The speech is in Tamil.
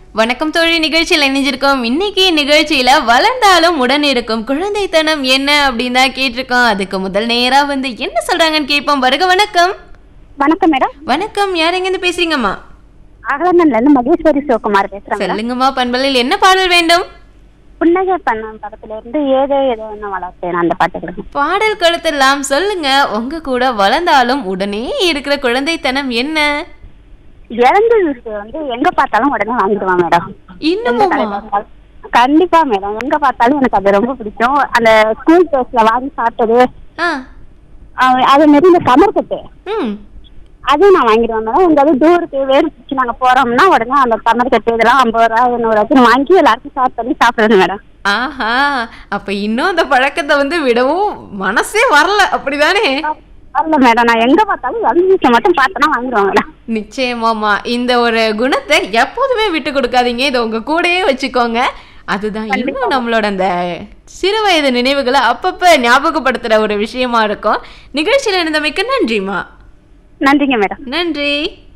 வணக்கம் தோழி நிகழ்ச்சியில் இணைஞ்சிருக்கோம் இன்னைக்கு நிகழ்ச்சியில வளர்ந்தாலும் உடன் இருக்கும் குழந்தைத்தனம் என்ன அப்படின்னு தான் கேட்டிருக்கோம் அதுக்கு முதல் நேரா வந்து என்ன சொல்றாங்கன்னு கேட்போம் வருக வணக்கம் வணக்கம் மேடம் வணக்கம் யார் எங்கேருந்து பேசுறீங்கம்மா அகலமன்ல இருந்து மகேஸ்வரி சிவகுமார் பேசுறேன் மேடம் சொல்லுங்கம்மா பண்பலையில் என்ன பாடல் வேண்டும் புன்னகை பண்ணம் படத்துல இருந்து ஏதோ ஏதோ ஒன்று வளர்த்தேன் அந்த பாட்டு கொடுங்க பாடல் கழுத்தெல்லாம் சொல்லுங்க உங்க கூட வளர்ந்தாலும் உடனே இருக்கிற குழந்தைத்தனம் என்ன இறந்த விஷயம் வந்து எங்க பார்த்தாலும் உடனே வாங்கிடுவான் மேடம் எந்த இன்னுமுமா கடையில இருந்தாலும். கண்டிப்பா மேடம் எங்க பார்த்தாலும் எனக்கு அது ரொம்ப பிடிக்கும் அந்த ஸ்கூல் ட்ரெஸ்ல வாங்கி சாப்பிட்டது ஆ அஹ் அதே மாதிரி இந்த கமர்கட்டு ம் அதுவும் நான் வாங்கிடுவேன் மேடம் எங்காவது தூரத்துக்கு வேறு நாங்க போறோம்னா உடனே அந்த கமர்கட்டு இதெல்லாம் ஐம்பது ரூபா நூறு ரூபாய்க்கு வாங்கி எல்லாருக்கும் ஷேர் பண்ணி சாப்பிடுறது மேடம் ஆஹா அப்ப இன்னும் அந்த பழக்கத்தை வந்து விடவும் மனசே வரல அப்படிதானே வரல மேடம் நான் எங்க பார்த்தாலும் இறந்த விஷயம் மட்டும் பார்த்தேன்னா வாங்கிடுவாங்க மேடம் நிச்சயமாமா இந்த ஒரு குணத்தை எப்போதுமே விட்டு கொடுக்காதீங்க இதை உங்க கூடயே வச்சுக்கோங்க அதுதான் இன்னும் நம்மளோட அந்த சிறு வயது நினைவுகளை அப்பப்ப ஞாபகப்படுத்துற ஒரு விஷயமா இருக்கும் நிகழ்ச்சியில இருந்தமைக்கு நன்றிமா நன்றிங்க மேடம் நன்றி